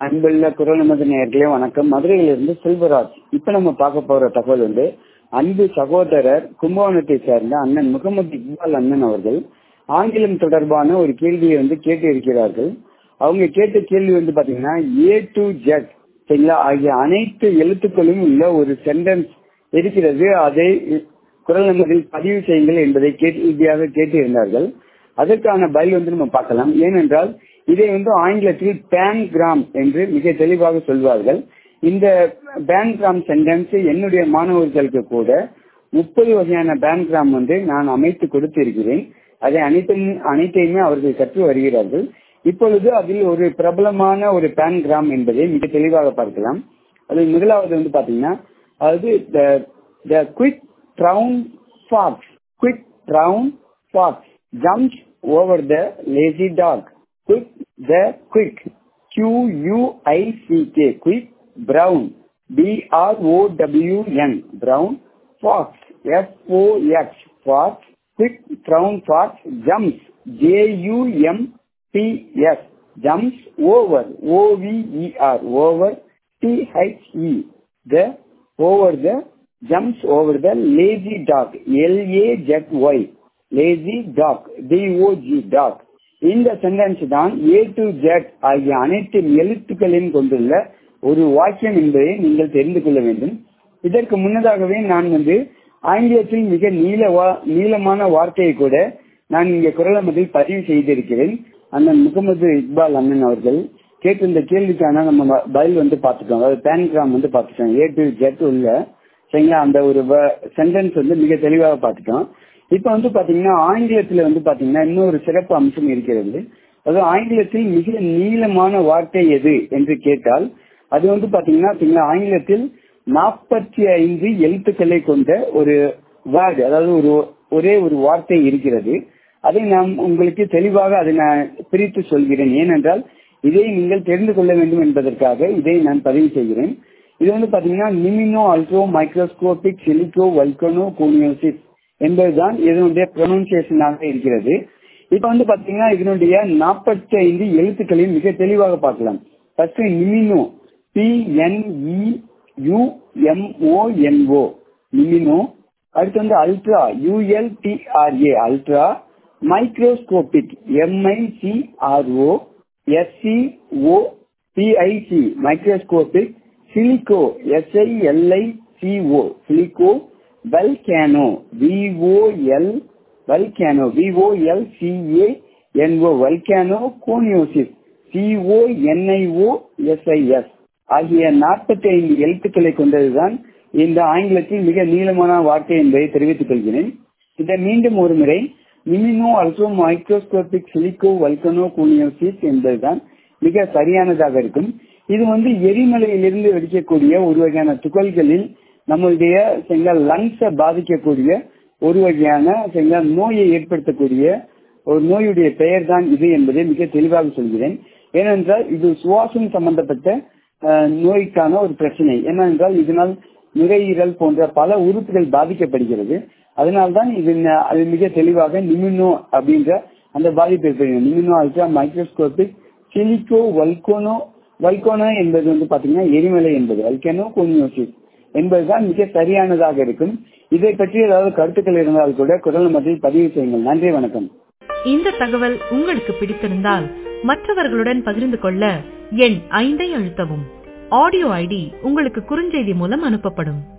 அன்புள்ள குரல் நமது நேர்களே வணக்கம் மதுரையிலிருந்து செல்வராஜ் இப்ப நம்ம பார்க்க போற தகவல் வந்து அன்பு சகோதரர் கும்பகோணத்தை சேர்ந்த அண்ணன் முகமது இக்பால் அண்ணன் அவர்கள் ஆங்கிலம் தொடர்பான ஒரு கேள்வியை வந்து கேட்டு இருக்கிறார்கள் அவங்க கேட்ட கேள்வி வந்து பாத்தீங்கன்னா ஏ டு ஜெட் சரிங்களா ஆகிய அனைத்து எழுத்துக்களும் உள்ள ஒரு சென்டென்ஸ் இருக்கிறது அதை குரல் நம்பரில் பதிவு செய்யுங்கள் என்பதை கேள்வியாக கேட்டு இருந்தார்கள் அதற்கான பதில் வந்து நம்ம பார்க்கலாம் ஏனென்றால் இதை வந்து ஆங்கிலத்தில் பேன்கிராம் என்று மிக தெளிவாக சொல்வார்கள் இந்த பேன்கிராம் சென்டென்ஸ் என்னுடைய மாணவர்களுக்கு கூட முப்பது வகையான பேன்கிராம் வந்து நான் அமைத்து கொடுத்திருக்கிறேன் அதை அனைத்தையும் அனைத்தையுமே அவர்கள் கற்று வருகிறார்கள் இப்பொழுது அதில் ஒரு பிரபலமான ஒரு பேன்கிராம் என்பதை மிக தெளிவாக பார்க்கலாம் அதில் முதலாவது வந்து பாத்தீங்கன்னா அதாவது the quick brown fox quick brown fox jumps over the lazy dog quick the quick q u i c k quick brown b r o w n brown fox f o x fox quick brown fox jumps j u m p s jumps over o v e r over t h e the over the jumps over the lazy dog l a z y lazy dog d o g dog இந்த sentence தான் A to Z ஆகிய அனைத்து எழுத்துக்களையும் கொண்டுள்ள ஒரு வாக்கியம் என்பதை நீங்கள் தெரிந்து கொள்ள வேண்டும் இதற்கு முன்னதாகவே நான் வந்து ஆங்கிலத்தில் மிக நீள நீளமான வார்த்தையை கூட நான் இங்கே குரலமத்தில் பதிவு செய்திருக்கிறேன் அண்ணன் முகமது இக்பால் அண்ணன் அவர்கள் கேட்டிருந்த கேள்விக்கான நம்ம பதில் வந்து பார்த்துட்டோம் அதாவது பேன்கிராம் வந்து பார்த்துட்டோம் ஏ டு ஜெட் உள்ள சரிங்களா அந்த ஒரு சென்டென்ஸ் வந்து மிக தெளிவாக பார்த்துட்டோம் இப்ப வந்து பாத்தீங்கன்னா ஆங்கிலத்துல வந்து பாத்தீங்கன்னா இன்னொரு சிறப்பு அம்சம் இருக்கிறது அது ஆங்கிலத்தில் மிக நீளமான வார்த்தை எது என்று கேட்டால் அது வந்து பாத்தீங்கன்னா ஆங்கிலத்தில் நாற்பத்தி ஐந்து எழுத்துக்களை கொண்ட ஒரு வேர்டு அதாவது ஒரு ஒரே ஒரு வார்த்தை இருக்கிறது அதை நாம் உங்களுக்கு தெளிவாக அதை நான் பிரித்து சொல்கிறேன் ஏனென்றால் இதை நீங்கள் தெரிந்து கொள்ள வேண்டும் என்பதற்காக இதை நான் பதிவு செய்கிறேன் இது வந்து பாத்தீங்கன்னா நிமினோ அல்ட்ரோ மைக்ரோஸ்கோபிக் சிலிக்கோ வல்கனோ கோனியோசிஸ் என்பதுதான் இதனுடைய ப்ரொனன்சியேஷனாக இருக்கிறது இப்ப வந்து பாத்தீங்கன்னா இதனுடைய நாற்பத்தி ஐந்து எழுத்துக்களையும் மிக தெளிவாக பார்க்கலாம் first pneumono P N E U M O N O pneumono அடுத்து வந்து ultra U L T R A ultra microscopic M I C R O S C O P I C microscopic silico S I L I C O silico volcano V O L volcano V O L C A N O volcano coniosis C O N I O S I S ஆகிய நாற்பத்தி ஐந்து எழுத்துக்களை கொண்டதுதான் இந்த ஆங்கிலத்தில் மிக நீளமான வார்த்தை என்பதை தெரிவித்துக் கொள்கிறேன் இதை மீண்டும் ஒரு முறை pneumono also microscopic silico volcano coniosis என்பதுதான் மிக சரியானதாக இருக்கும் இது வந்து எரிமலையிலிருந்து வெடிக்கக்கூடிய ஒரு வகையான துகள்களில் நம்மளுடைய செங்கல் லங்ஸை பாதிக்கக்கூடிய ஒரு வகையான செங்கல் நோயை ஏற்படுத்தக்கூடிய ஒரு நோயுடைய பெயர் தான் இது என்பதை மிக தெளிவாக சொல்கிறேன் ஏனென்றால் இது சுவாசம் சம்பந்தப்பட்ட நோய்க்கான ஒரு பிரச்சனை என்னவென்றால் இதனால் நுரையீரல் போன்ற பல உறுப்புகள் பாதிக்கப்படுகிறது அதனால்தான் இது அது மிக தெளிவாக நிமினோ அப்படின்ற அந்த பாதிப்பு ஏற்படுகிறது நிமினோ அல்ட்ரா மைக்ரோஸ்கோபிக் சிலிகோ வல்கோனோ வல்கோனோ என்பது வந்து பாத்தீங்கன்னா எரிமலை என்பது வல்கனோ கோனியோசிஸ் என்பதுதான் மிக சரியானதாக இருக்கும் இதை பற்றி ஏதாவது கருத்துக்கள் இருந்தால் கூட குரல் மத்தியில் பதிவு செய்யுங்கள் நன்றி வணக்கம் இந்த தகவல் உங்களுக்கு பிடித்திருந்தால் மற்றவர்களுடன் பகிர்ந்து கொள்ள எண் ஐந்தை அழுத்தவும் ஆடியோ ஐடி உங்களுக்கு குறுஞ்செய்தி மூலம் அனுப்பப்படும்